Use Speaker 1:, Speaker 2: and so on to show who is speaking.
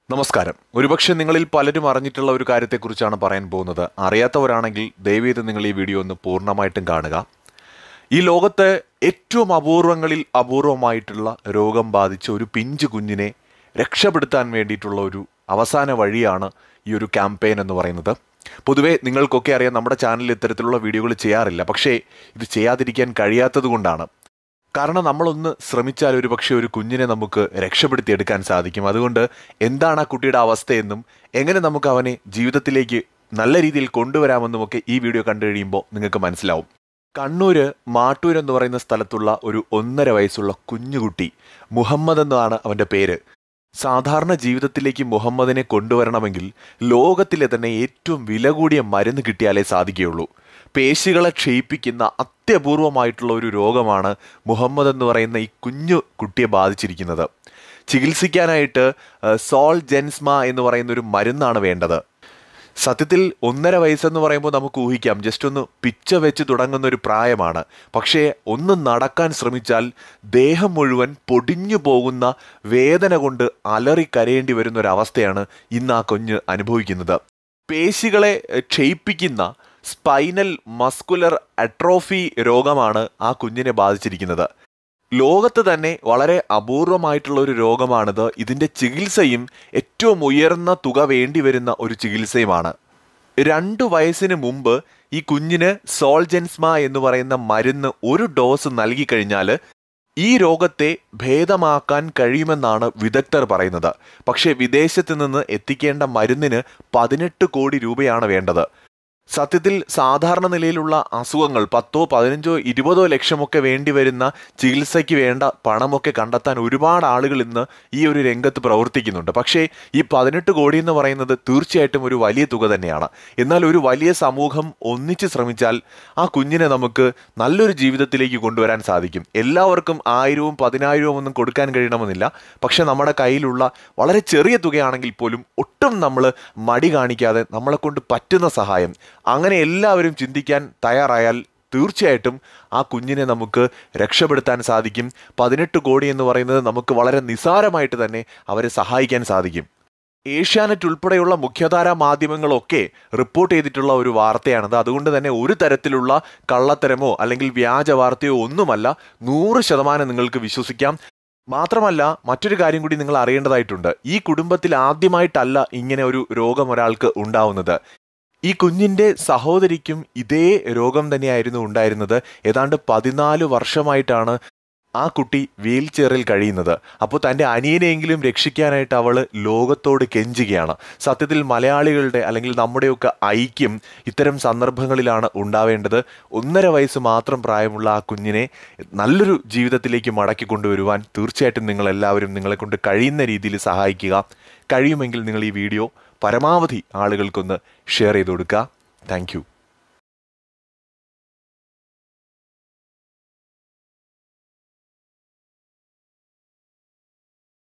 Speaker 1: നമസ്കാരം ഒരുപക്ഷെ നിങ്ങളിൽ പലരും അറിഞ്ഞിട്ടുള്ള ഒരു കാര്യത്തെക്കുറിച്ചാണ് പറയാൻ പോകുന്നത് അറിയാത്തവരാണെങ്കിൽ ദയവേത് നിങ്ങൾ ഈ വീഡിയോ ഒന്ന് പൂർണ്ണമായിട്ടും കാണുക ഈ ലോകത്ത് ഏറ്റവും അപൂർവങ്ങളിൽ അപൂർവമായിട്ടുള്ള രോഗം ബാധിച്ച ഒരു പിഞ്ചു കുഞ്ഞിനെ രക്ഷപ്പെടുത്താൻ വേണ്ടിയിട്ടുള്ള ഒരു അവസാന വഴിയാണ് ഈ ഒരു ക്യാമ്പയിൻ എന്ന് പറയുന്നത് പൊതുവേ നിങ്ങൾക്കൊക്കെ അറിയാം നമ്മുടെ ചാനലിൽ ഇത്തരത്തിലുള്ള വീഡിയോകൾ ചെയ്യാറില്ല പക്ഷേ ഇത് ചെയ്യാതിരിക്കാൻ കഴിയാത്തത് കൊണ്ടാണ് കാരണം നമ്മളൊന്ന് ശ്രമിച്ചാൽ ഒരു പക്ഷേ ഒരു കുഞ്ഞിനെ നമുക്ക് രക്ഷപ്പെടുത്തിയെടുക്കാൻ സാധിക്കും അതുകൊണ്ട് എന്താണ് ആ കുട്ടിയുടെ അവസ്ഥയെന്നും എങ്ങനെ നമുക്ക് അവനെ ജീവിതത്തിലേക്ക് നല്ല രീതിയിൽ കൊണ്ടുവരാമെന്നുമൊക്കെ ഈ വീഡിയോ കണ്ടു കഴിയുമ്പോൾ നിങ്ങൾക്ക് മനസ്സിലാവും കണ്ണൂര് മാട്ടൂർ എന്ന് പറയുന്ന സ്ഥലത്തുള്ള ഒരു ഒന്നര വയസ്സുള്ള കുഞ്ഞുകുട്ടി മുഹമ്മദ് എന്നാണ് അവന്റെ പേര് സാധാരണ ജീവിതത്തിലേക്ക് മുഹമ്മദിനെ കൊണ്ടുവരണമെങ്കിൽ ലോകത്തിലെ തന്നെ ഏറ്റവും വില കൂടിയ മരുന്ന് കിട്ടിയാലേ സാധിക്കുകയുള്ളൂ പേശികളെ ക്ഷയിപ്പിക്കുന്ന അത്യപൂർവമായിട്ടുള്ള ഒരു രോഗമാണ് മുഹമ്മദ് എന്ന് പറയുന്ന ഈ കുഞ്ഞു കുട്ടിയെ ബാധിച്ചിരിക്കുന്നത് ചികിത്സിക്കാനായിട്ട് ഏഹ്, സോൾ ജെൻസ്മ എന്ന് പറയുന്ന ഒരു മരുന്നാണ് വേണ്ടത് സത്യത്തിൽ ഒന്നര വയസ്സെന്ന് പറയുമ്പോൾ നമുക്ക് ഊഹിക്കാം ജസ്റ്റ് ഒന്ന് പിച്ച വെച്ച് തുടങ്ങുന്ന ഒരു പ്രായമാണ് പക്ഷേ ഒന്ന് നടക്കാൻ ശ്രമിച്ചാൽ ദേഹം മുഴുവൻ പൊടിഞ്ഞു പോകുന്ന വേദന കൊണ്ട് അലറി കരയേണ്ടി വരുന്ന ഒരു അവസ്ഥയാണ് ഇന്ന് ആ കുഞ്ഞ് അനുഭവിക്കുന്നത് പേശികളെ എഹ്, ക്ഷയിപ്പിക്കുന്ന സ്പൈനൽ മസ്കുലർ അട്രോഫി രോഗമാണ് ആ കുഞ്ഞിനെ ബാധിച്ചിരിക്കുന്നത് ലോകത്ത് തന്നെ വളരെ അപൂർവമായിട്ടുള്ള ഒരു രോഗമാണിത് ഇതിന്റെ ചികിത്സയും ഏറ്റവും ഉയർന്ന തുക വേണ്ടിവരുന്ന ഒരു ചികിത്സയുമാണ് രണ്ടു വയസ്സിന് മുമ്പ് ഈ കുഞ്ഞിന് സോൾജെൻസ്മ എന്ന് പറയുന്ന മരുന്ന് ഒരു ഡോസ് നൽകിക്കഴിഞ്ഞാൽ ഈ രോഗത്തെ ഭേദമാക്കാൻ കഴിയുമെന്നാണ് വിദഗ്ധർ പറയുന്നത് പക്ഷേ വിദേശത്ത് നിന്ന് എത്തിക്കേണ്ട മരുന്നിന് പതിനെട്ട് കോടി രൂപയാണ് വേണ്ടത് സത്യത്തിൽ സാധാരണ നിലയിലുള്ള അസുഖങ്ങൾ പത്തോ പതിനഞ്ചോ ഇരുപതോ ലക്ഷമൊക്കെ വേണ്ടി വരുന്ന ചികിത്സയ്ക്ക് വേണ്ട പണമൊക്കെ കണ്ടെത്താൻ ഒരുപാട് ആളുകൾ ഇന്ന് ഈ ഒരു രംഗത്ത് പ്രവർത്തിക്കുന്നുണ്ട് പക്ഷേ ഈ പതിനെട്ട് കോടി എന്ന് പറയുന്നത് തീർച്ചയായിട്ടും ഒരു വലിയ തുക തന്നെയാണ് എന്നാൽ ഒരു വലിയ സമൂഹം ഒന്നിച്ച് ശ്രമിച്ചാൽ ആ കുഞ്ഞിനെ നമുക്ക് നല്ലൊരു ജീവിതത്തിലേക്ക് കൊണ്ടുവരാൻ സാധിക്കും എല്ലാവർക്കും ആയിരവും പതിനായിരവും ഒന്നും കൊടുക്കാൻ കഴിയണമെന്നില്ല പക്ഷെ നമ്മുടെ കയ്യിലുള്ള വളരെ ചെറിയ തുകയാണെങ്കിൽ പോലും ഒട്ടും നമ്മൾ മടി കാണിക്കാതെ നമ്മളെ കൊണ്ട് പറ്റുന്ന സഹായം അങ്ങനെ എല്ലാവരും ചിന്തിക്കാൻ തയ്യാറായാൽ തീർച്ചയായിട്ടും ആ കുഞ്ഞിനെ നമുക്ക് രക്ഷപ്പെടുത്താൻ സാധിക്കും പതിനെട്ട് കോടി എന്ന് പറയുന്നത് നമുക്ക് വളരെ നിസാരമായിട്ട് തന്നെ അവരെ സഹായിക്കാൻ സാധിക്കും ഏഷ്യാനെറ്റ് ഉൾപ്പെടെയുള്ള മുഖ്യധാരാ മാധ്യമങ്ങളൊക്കെ റിപ്പോർട്ട് ചെയ്തിട്ടുള്ള ഒരു വാർത്തയാണത് അതുകൊണ്ട് തന്നെ ഒരു തരത്തിലുള്ള കള്ളത്തരമോ അല്ലെങ്കിൽ വ്യാജ വാർത്തയോ ഒന്നുമല്ല നൂറ് ശതമാനം നിങ്ങൾക്ക് വിശ്വസിക്കാം മാത്രമല്ല മറ്റൊരു കാര്യം കൂടി നിങ്ങൾ അറിയേണ്ടതായിട്ടുണ്ട് ഈ കുടുംബത്തിൽ ആദ്യമായിട്ടല്ല ഇങ്ങനെ ഒരു രോഗം ഒരാൾക്ക് ഉണ്ടാവുന്നത് ഈ കുഞ്ഞിന്റെ സഹോദരിക്കും ഇതേ രോഗം തന്നെയായിരുന്നു ഉണ്ടായിരുന്നത് ഏതാണ്ട് പതിനാല് വർഷമായിട്ടാണ് ആ കുട്ടി വീൽ ചെയറിൽ കഴിയുന്നത് അപ്പോൾ തൻ്റെ അനിയനെയെങ്കിലും രക്ഷിക്കാനായിട്ട് അവൾ ലോകത്തോട് കെഞ്ചുകയാണ് സത്യത്തിൽ മലയാളികളുടെ അല്ലെങ്കിൽ നമ്മുടെയൊക്കെ ഐക്യം ഇത്തരം സന്ദർഭങ്ങളിലാണ് ഉണ്ടാവേണ്ടത് ഒന്നര വയസ്സ് മാത്രം പ്രായമുള്ള ആ കുഞ്ഞിനെ നല്ലൊരു ജീവിതത്തിലേക്ക് മടക്കി കൊണ്ടുവരുവാൻ തീർച്ചയായിട്ടും നിങ്ങൾ എല്ലാവരും നിങ്ങളെ കൊണ്ട് കഴിയുന്ന രീതിയിൽ സഹായിക്കുക കഴിയുമെങ്കിൽ നിങ്ങൾ ഈ വീഡിയോ പരമാവധി ആളുകൾക്കൊന്ന് ഷെയർ ചെയ്ത് കൊടുക്കുക താങ്ക്